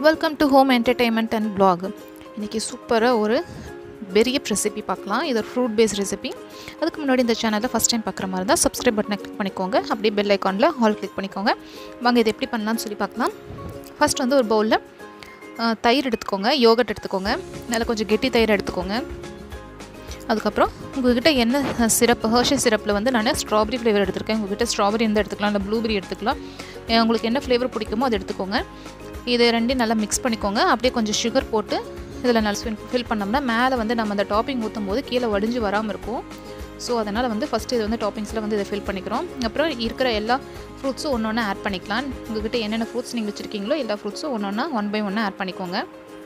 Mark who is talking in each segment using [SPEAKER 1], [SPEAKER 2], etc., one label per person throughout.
[SPEAKER 1] welcome to home entertainment and vlog இன்றைக்கி சூப்பராக ஒரு பெரிய ரெசிபி பார்க்கலாம் இது ஒரு ஃப்ரூட் பேஸ்ட் ரெசிபி அதுக்கு முன்னாடி இந்த சேனலில் ஃபஸ்ட் டைம் பார்க்குற மாதிரி தான் சப்ஸ்கிரைப் பட்டனை கிளிக் பண்ணிக்கோங்க அப்படியே பெல் ஐக்கானில் ஆல் கிளிக் பண்ணிக்கோங்க வாங்க இது எப்படி பண்ணலாம்னு சொல்லி பார்க்கலாம் ஃபஸ்ட் வந்து ஒரு பவுலில் தயிர் எடுத்துக்கோங்க யோகட் எடுத்துக்கோங்க நல்லா கொஞ்சம் கெட்டி தயிர் எடுத்துக்கோங்க அதுக்கப்புறம் உங்கள்கிட்ட என்ன சிரப் ஹர்ஷி சிரப்பில் வந்து நான் ஸ்ட்ராபெரி ஃப்ளேவர் எடுத்திருக்கேன் உங்கள்கிட்ட ஸ்ட்ராபெரி எந்த எடுத்துக்கலாம் இல்லை ப்ளூபெரி எடுத்துக்கலாம் அஹ் உங்களுக்கு என்ன ஃப்ளேவர் பிடிக்குமோ அதை எடுத்துக்கோங்க இது ரெண்டையும் நல்லா மிக்ஸ் பண்ணிக்கோங்க அப்படியே கொஞ்சம் சுகர் போட்டு இதில் நல்லா ஃபில் பண்ணோம்னா மேலே வந்து நம்ம அந்த டாப்பிங் ஊற்றும் போது கீழே வடிஞ்சு வராமல் இருக்கும் ஸோ அதனால் வந்து ஃபஸ்ட்டு இது வந்து டாப்பிங்ஸில் வந்து இதை ஃபில் பண்ணிக்கிறோம் அப்புறம் இருக்கிற எல்லா ஃப்ரூட்ஸும் ஒன்று ஒன்று ஆட் பண்ணிக்கலாம் உங்கள்கிட்ட என்னென்ன ஃப்ரூட்ஸ் நீங்கள் வச்சுருக்கீங்களோ எல்லா ஃப்ரூட்ஸும் ஒன்று ஒன்றா ஒன் பை ஒன்று ஆட் பண்ணிக்கோங்க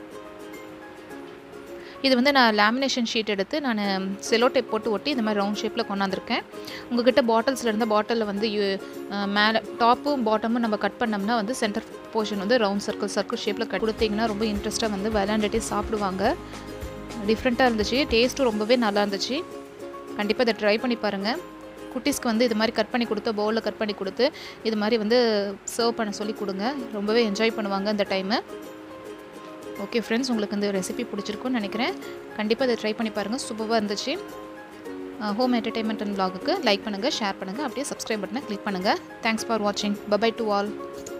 [SPEAKER 1] இது வந்து நான் லேமினேஷன் ஷீட் எடுத்து நான் செலோ டேப் போட்டு ஒட்டி இந்த மாதிரி ரவுண்ட் ஷேப்பில் கொண்டாந்துருக்கேன் உங்ககிட்ட பாட்டில்ஸில் இருந்த பாட்டிலில் வந்து யூ- அஹ் மேலே டாப்பும் பாட்டமும் நம்ம கட் பண்ணோம்னா வந்து சென்டர் போர்ஷன் வந்து ரவுண்ட் சர்க்கிள் சர்க்கிள் ஷேப்பில் கட் கொடுத்தீங்கன்னா ரொம்ப இன்ட்ரெஸ்ட்டாக வந்து விளையாண்டுட்டே சாப்பிடுவாங்க டிஃப்ரெண்ட்டாக இருந்துச்சு டேஸ்ட்டும் ரொம்பவே நல்லா இருந்துச்சு கண்டிப்பாக இதை ட்ரை பண்ணி பாருங்கள் குட்டீஸ்க்கு வந்து இது மாதிரி கட் பண்ணி கொடுத்து பவுலில் கட் பண்ணி கொடுத்து இது மாதிரி வந்து சர்வ் பண்ண சொல்லி கொடுங்க ரொம்பவே என்ஜாய் பண்ணுவாங்க இந்த டைமு ஓகே ஃப்ரெண்ட்ஸ் உங்களுக்கு இந்த ரெசிபி பிடிச்சிருக்கும்னு நினைக்கிறேன் கண்டிப்பாக இதை ட்ரை பண்ணி பாருங்கள் சூப்பராக இருந்துச்சு ஹோம் என்டர்டைன்மெண்ட் அண்ட் vlog-க்கு லைக் பண்ணுங்கள் ஷேர் பண்ணுங்கள் அப்படியே சப்ஸ்கிரைப் பட்டனை கிளிக் பண்ணுங்கள் தேங்க்ஸ் ஃபார் வாட்சிங் பபாய் டு ஆல்